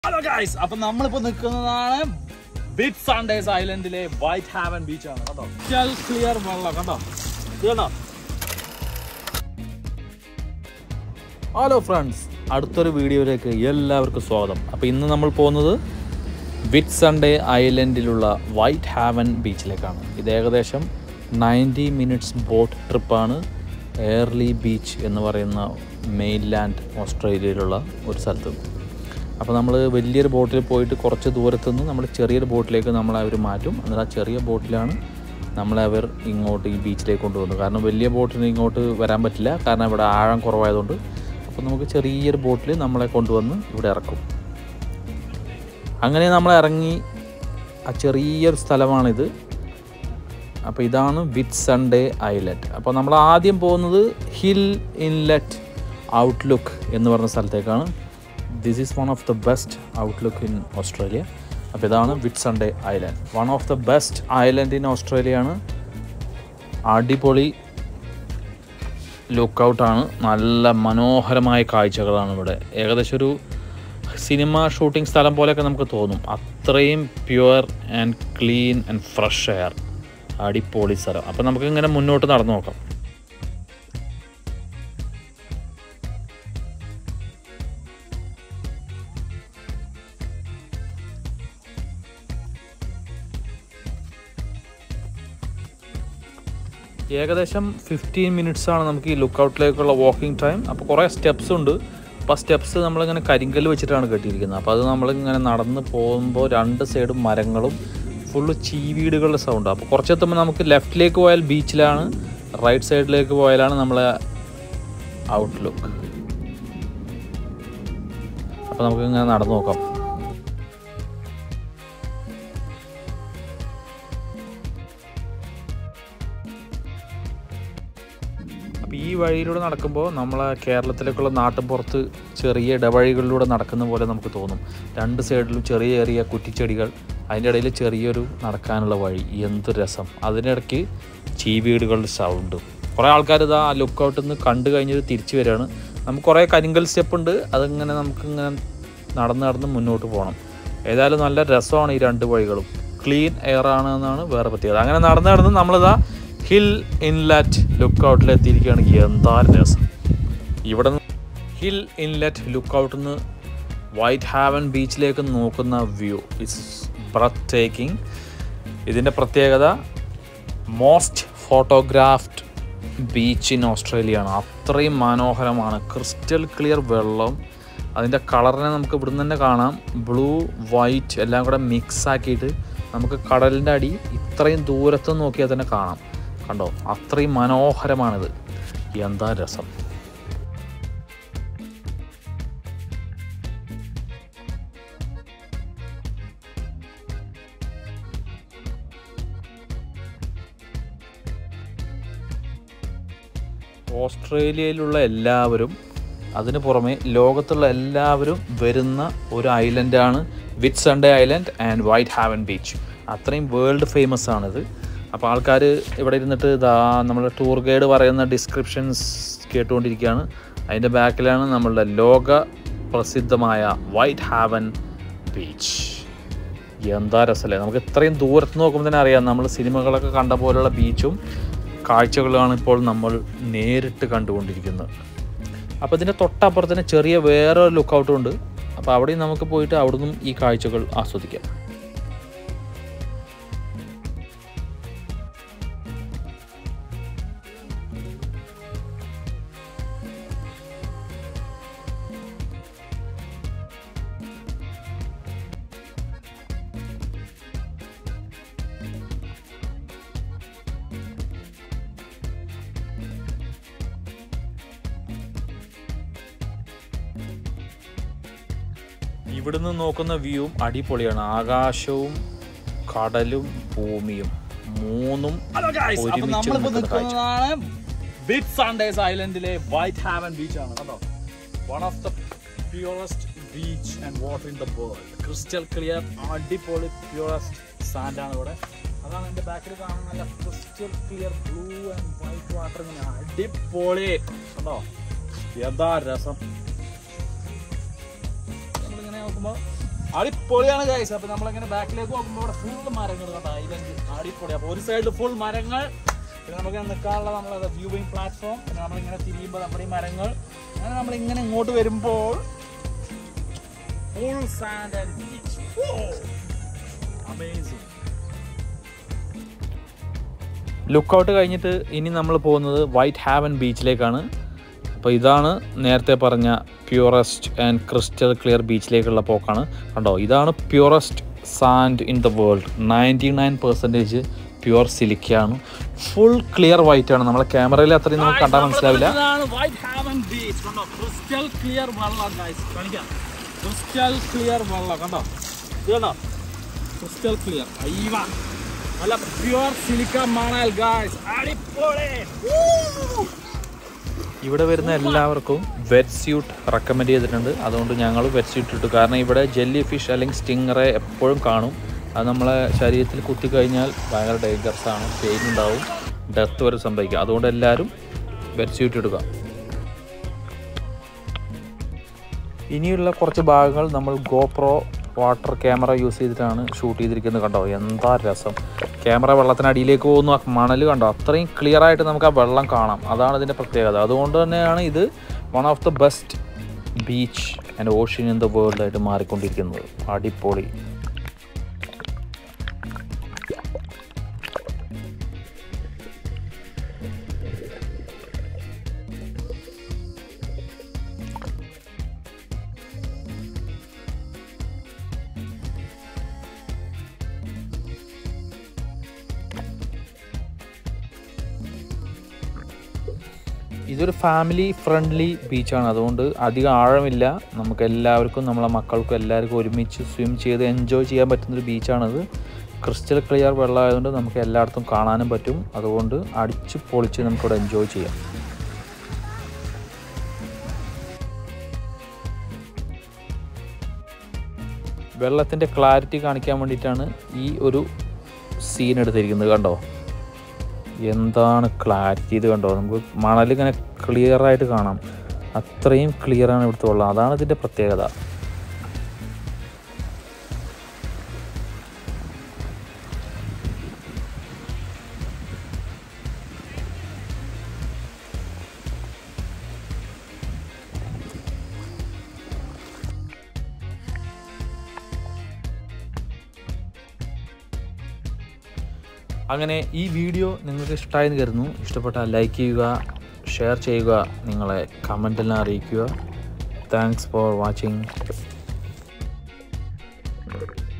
hello guys അപ്പൊ നമ്മളിപ്പോ നിൽക്കുന്നതാണ് ബിഗ് സൺഡേസ് ഐലൻഡിലെ വൈറ്റ് ഹാവൻ ബീച്ച് ആണ് കേട്ടോ ക്ലിയർ വെള്ളം കണ്ടോ ഇത് കണ്ടോ ഹലോ ഫ്രണ്ട്സ് അടുത്തൊരു വീഡിയോയിലേക്ക് എല്ലാവർക്കും സ്വാഗതം അപ്പോൾ ഇന്ന് നമ്മൾ പോകുന്നത് വിറ്റ് സൺഡേ ഐലൻഡിലുള്ള വൈറ്റ് ഹാവൻ ബീച്ചിലേക്കാണ് ഇത് ഏകദേശം നയൻറ്റി മിനിറ്റ്സ് ബോട്ട് ട്രിപ്പാണ് എയർലി ബീച്ച് എന്ന് പറയുന്ന മെയിൻലാൻഡ് ഓസ്ട്രേലിയയിലുള്ള ഒരു സ്ഥലത്ത് അപ്പോൾ നമ്മൾ വലിയൊരു ബോട്ടിൽ പോയിട്ട് കുറച്ച് ദൂരത്തു നിന്ന് നമ്മൾ ചെറിയൊരു ബോട്ടിലേക്ക് നമ്മളെ അവർ മാറ്റും എന്നിട്ട് ആ ചെറിയ ബോട്ടിലാണ് നമ്മളെ അവർ ഇങ്ങോട്ട് ഈ ബീച്ചിലേക്ക് കൊണ്ടുപോകുന്നത് കാരണം വലിയ ബോട്ടിന് ഇങ്ങോട്ട് വരാൻ പറ്റില്ല കാരണം ഇവിടെ ആഴം കുറവായതുകൊണ്ട് അപ്പോൾ നമുക്ക് ചെറിയൊരു ബോട്ടിൽ നമ്മളെ കൊണ്ടുവന്ന് ഇവിടെ ഇറക്കും അങ്ങനെ നമ്മൾ ഇറങ്ങി ആ ചെറിയൊരു സ്ഥലമാണിത് അപ്പോൾ ഇതാണ് വിറ്റ് സൺഡേ ഐലൻഡ് അപ്പോൾ നമ്മൾ ആദ്യം പോകുന്നത് ഹിൽ ഇൻലെറ്റ് ഔട്ട്ലുക്ക് എന്ന് പറഞ്ഞ സ്ഥലത്തേക്കാണ് this is one of the best outlook in Australia അപ്പോൾ ഇതാണ് Whitsunday island one of the best island in Australia ആണ് അടിപൊളി ലുക്കൗട്ടാണ് നല്ല മനോഹരമായ കാഴ്ചകളാണ് ഇവിടെ ഏകദേശം ഒരു സിനിമ ഷൂട്ടിംഗ് സ്ഥലം പോലെയൊക്കെ നമുക്ക് തോന്നും അത്രയും pure and clean and fresh air അടിപൊളി സ്ഥലം അപ്പം നമുക്ക് ഇങ്ങനെ മുന്നോട്ട് നടന്നു നോക്കാം ഏകദേശം ഫിഫ്റ്റീൻ മിനിറ്റ്സ് ആണ് നമുക്ക് ഈ ലുക്കൗട്ടിലേക്കുള്ള വാക്കിംഗ് ടൈം അപ്പോൾ കുറേ സ്റ്റെപ്സ് ഉണ്ട് അപ്പോൾ സ്റ്റെപ്സ് നമ്മളിങ്ങനെ കരിങ്കല്ല് വെച്ചിട്ടാണ് കെട്ടിയിരിക്കുന്നത് അപ്പോൾ അത് നമ്മളിങ്ങനെ നടന്ന് പോകുമ്പോൾ രണ്ട് സൈഡും മരങ്ങളും ഫുള്ള് ചീവീടുകളുടെ സൗണ്ട് അപ്പോൾ കുറച്ചെത്തുമ്പോൾ നമുക്ക് ലെഫ്റ്റിലേക്ക് പോയാൽ ബീച്ചിലാണ് റൈറ്റ് സൈഡിലേക്ക് പോയാലാണ് നമ്മളെ ഔട്ട്ലുക്ക് അപ്പോൾ നമുക്ക് ഇങ്ങനെ നടന്നു നോക്കാം അപ്പോൾ ഈ വഴിയിലൂടെ നടക്കുമ്പോൾ നമ്മളെ കേരളത്തിലേക്കുള്ള നാട്ടിൻപുറത്ത് ചെറിയ ഇടവഴികളിലൂടെ നടക്കുന്ന പോലെ നമുക്ക് തോന്നും രണ്ട് സൈഡിലും ചെറിയ ചെറിയ കുറ്റിച്ചെടികൾ അതിൻ്റെ ഇടയിൽ ചെറിയൊരു നടക്കാനുള്ള വഴി എന്ത് രസം അതിനിടയ്ക്ക് ചീവീടുകളുടെ സൗണ്ട് കുറേ ആൾക്കാർ ഇതാ ആ ലുക്കൗട്ടിൽ നിന്ന് കണ്ടു കഴിഞ്ഞിട്ട് തിരിച്ചു വരികയാണ് നമുക്ക് കുറേ കരിങ്കൽ സ്റ്റെപ്പ് ഉണ്ട് അതിങ്ങനെ നമുക്കിങ്ങനെ നടന്ന് നടന്ന് മുന്നോട്ട് പോകണം ഏതായാലും നല്ല രസമാണ് ഈ രണ്ട് വഴികളും ക്ലീൻ എയർ ആണ് എന്നാണ് വേറെ പ്രത്യേകത അങ്ങനെ നടന്ന് നടന്ന് നമ്മളിതാ ഹിൽ ഇൻലെറ്റ് ലുക്ക് ഔട്ടിൽ എത്തിയിരിക്കുകയാണ് എന്താ രസം ഇവിടെ നിന്ന് ഹിൽ ഇൻലെറ്റ് ലുക്ക് ഔട്ടിൽ നിന്ന് വൈറ്റ് ഹാവൻ ബീച്ചിലേക്ക് നോക്കുന്ന വ്യൂ ഇറ്റ്സ് ബ്രത്ത് ടേക്കിംഗ് ഇതിൻ്റെ പ്രത്യേകത most photographed beach in Australia ആണ് അത്രയും മനോഹരമാണ് ക്രിസ്റ്റൽ ക്ലിയർ വെള്ളം അതിൻ്റെ കളറിനെ നമുക്ക് ഇവിടുന്ന് തന്നെ കാണാം ബ്ലൂ വൈറ്റ് എല്ലാം കൂടെ മിക്സ് ആക്കിയിട്ട് നമുക്ക് കടലിൻ്റെ അടി ഇത്രയും ദൂരത്ത് നോക്കിയാൽ തന്നെ കാണാം കണ്ടോ അത്രയും മനോഹരമാണിത് എന്താ രസം ഓസ്ട്രേലിയയിലുള്ള എല്ലാവരും അതിന് പുറമെ ലോകത്തുള്ള എല്ലാവരും വരുന്ന ഒരു ഐലൻഡാണ് Whitsunday island and Whitehaven beach അത്രയും വേൾഡ് ഫേമസ് ആണിത് അപ്പോൾ ആൾക്കാർ ഇവിടെ ഇരുന്നിട്ട് ഇതാ നമ്മുടെ ടൂർ ഗൈഡ് പറയുന്ന ഡിസ്ക്രിപ്ഷൻസ് കേട്ടുകൊണ്ടിരിക്കുകയാണ് അതിൻ്റെ ബാക്കിലാണ് നമ്മളുടെ ലോക പ്രസിദ്ധമായ വൈറ്റ് ഹാവൻ ബീച്ച് എന്താ രസമല്ലേ നമുക്ക് ഇത്രയും ദൂരത്ത് നോക്കുമ്പോൾ തന്നെ അറിയാം നമ്മൾ സിനിമകളൊക്കെ കണ്ട പോലുള്ള ബീച്ചും കാഴ്ചകളാണ് ഇപ്പോൾ നമ്മൾ നേരിട്ട് കണ്ടുകൊണ്ടിരിക്കുന്നത് അപ്പോൾ ഇതിൻ്റെ തൊട്ടപ്പുറത്ത് തന്നെ ചെറിയ വേറെ ലുക്കൗട്ടും ഉണ്ട് അപ്പോൾ അവിടെയും നമുക്ക് പോയിട്ട് അവിടുന്ന് ഈ കാഴ്ചകൾ ആസ്വദിക്കാം ഇവിടുന്ന് നോക്കുന്ന വ്യൂവും അടിപൊളിയാണ് ആകാശവും കടലും ഭൂമിയും മൂന്നും ഒരുമിച്ച് നിൽക്കുന്ന കാഴ്ച ബിഗ് സൺഡേസ് ഐലൻഡിലെ വൈറ്റ് ഹാവൻ ബീച്ച് ആണ് കേട്ടോ one of the purest beach and water in the world crystal clear അടിപൊളി പ്യൂറസ്റ്റ് സാൻഡ് ആണ് ഇവിടെ അതാണ് എൻ്റെ ബാക്കിൽ കാണുന്ന നല്ല crystal clear blue and white water ഇങ്ങനെ അടിപൊളി കണ്ടോ എന്താ രസം നമ്മളിങ്ങനെ നോക്കുമ്പോൾ അടിപൊളിയാണ് ഗൈസ് അപ്പൊ നമ്മളിങ്ങനെ ബാക്കിലേക്ക് നോക്കുമ്പോൾ ഇവിടെ ഫുൾ മരങ്ങൾ കേട്ടോ ഐലൻഡ് അടിപൊളി അപ്പൊ ഒരു സൈഡിൽ ഫുൾ മരങ്ങൾ പിന്നെ നമുക്ക് നിൽക്കാനുള്ള നമ്മളെ വ്യൂവിങ് പ്ലാറ്റ്ഫോം പിന്നെ നമ്മളിങ്ങനെ തിരിയുമ്പോൾ നമ്മുടെ ഈ മരങ്ങൾ അങ്ങനെ നമ്മളിങ്ങനെ ഇങ്ങോട്ട് വരുമ്പോൾ full sand and beach amazing lookout കഴിഞ്ഞിട്ട് ഇനി നമ്മൾ പോകുന്നത് വൈറ്റ് ഹാവൻ ബീച്ചിലേക്കാണ് അപ്പോൾ ഇതാണ് നേരത്തെ പറഞ്ഞ പ്യൂറസ്റ്റ് ആൻഡ് ക്രിസ്റ്റൽ ക്ലിയർ ബീച്ചിലേക്കുള്ള പോക്കാണ് കണ്ടോ ഇതാണ് purest sand in the world ninety nine percentage pure സിലിക്കയാണ് ഫുൾ ക്ലിയർ വൈറ്റ് ആണ് നമ്മളെ ക്യാമറയിൽ അത്രയും നമുക്ക് കണ്ടാൽ മനസ്സിലാവില്ല ക്രിസ്റ്റൽ ക്ലിയർ വെള്ളം കാണിക്കാം ക്രിസ്റ്റൽ ക്ലിയർ വെള്ളം കണ്ടോ ഇത് കണ്ടോ ക്രിസ്റ്റൽ ക്ലിയർ അയ്യവ നല്ല പ്യുവർ സിലിക്ക മണൽ ഗായ്സ് അടിപൊളി ഇവിടെ വരുന്ന എല്ലാവർക്കും വെറ്റ് സ്യൂട്ട് റെക്കമെൻഡ് ചെയ്തിട്ടുണ്ട് അതുകൊണ്ട് ഞങ്ങൾ വെറ്റ് സ്യൂട്ട് ഇട്ടു കാരണം ഇവിടെ ജെല്ലി ഫിഷ് അല്ലെങ്കിൽ സ്റ്റിങ്ങറെ എപ്പോഴും കാണും അത് നമ്മളെ ശരീരത്തിൽ കുത്തിക്കഴിഞ്ഞാൽ ഭയങ്കര ഡേഞ്ചറസ് ആണ് പെയിൻ ഉണ്ടാവും ഡെത്ത് വരെ സംഭവിക്കും അതുകൊണ്ട് എല്ലാവരും വെറ്റ് സ്യൂട്ട് ഇടുക ഇനിയുള്ള കുറച്ച് ഭാഗങ്ങൾ നമ്മൾ ഗോപ്രോ വാട്ടർ ക്യാമറ യൂസ് ചെയ്തിട്ടാണ് ഷൂട്ട് ചെയ്തിരിക്കുന്നത് കണ്ടോ എന്താ രസം ക്യാമറ വെള്ളത്തിനടിയിലേക്ക് പോകുന്നു ആ മണൽ കണ്ടോ അത്രയും ക്ലിയർ ആയിട്ട് നമുക്ക് ആ വെള്ളം കാണാം അതാണ് ഇതിൻ്റെ പ്രത്യേകത അതുകൊണ്ട് തന്നെയാണ് ഇത് one of the best beach and ocean in the world ആയിട്ട് മാറിക്കൊണ്ടിരിക്കുന്നത് അടിപൊളി ഇതൊരു ഫാമിലി ഫ്രണ്ട്ലി ബീച്ചാണ് അതുകൊണ്ട് അധികം ആഴമില്ല നമുക്ക് എല്ലാവർക്കും നമ്മളെ മക്കൾക്കും എല്ലാവർക്കും ഒരുമിച്ച് സ്വിം ചെയ്ത് എൻജോയ് ചെയ്യാൻ പറ്റുന്നൊരു ബീച്ചാണിത് ക്രിസ്റ്റൽ ക്ലിയർ വെള്ളമായതുകൊണ്ട് നമുക്ക് എല്ലായിടത്തും കാണാനും പറ്റും അതുകൊണ്ട് അടിച്ച് പൊളിച്ച് നമുക്കിവിടെ എൻജോയ് ചെയ്യാം വെള്ളത്തിൻ്റെ ക്ലാരിറ്റി കാണിക്കാൻ വേണ്ടിയിട്ടാണ് ഈ ഒരു സീൻ എടുത്തിരിക്കുന്നത് കണ്ടോ എന്താണ് ക്ലാരിറ്റി ഇത് കണ്ടോ നമുക്ക് മണലിങ്ങനെ ക്ലിയർ ആയിട്ട് കാണാം അത്രയും ക്ലിയറാണ് ഇവിടുത്തെ വെള്ളം അതാണ് ഇതിൻ്റെ പ്രത്യേകത അങ്ങനെ ഈ വീഡിയോ നിങ്ങൾക്ക് ഇഷ്ടമായെന്ന് കരുതുന്നു ഇഷ്ടപ്പെട്ടാൽ ലൈക്ക് ചെയ്യുക ഷെയർ ചെയ്യുക നിങ്ങളെ കമൻറ്റെല്ലാം അറിയിക്കുക താങ്ക്സ് ഫോർ വാച്ചിങ്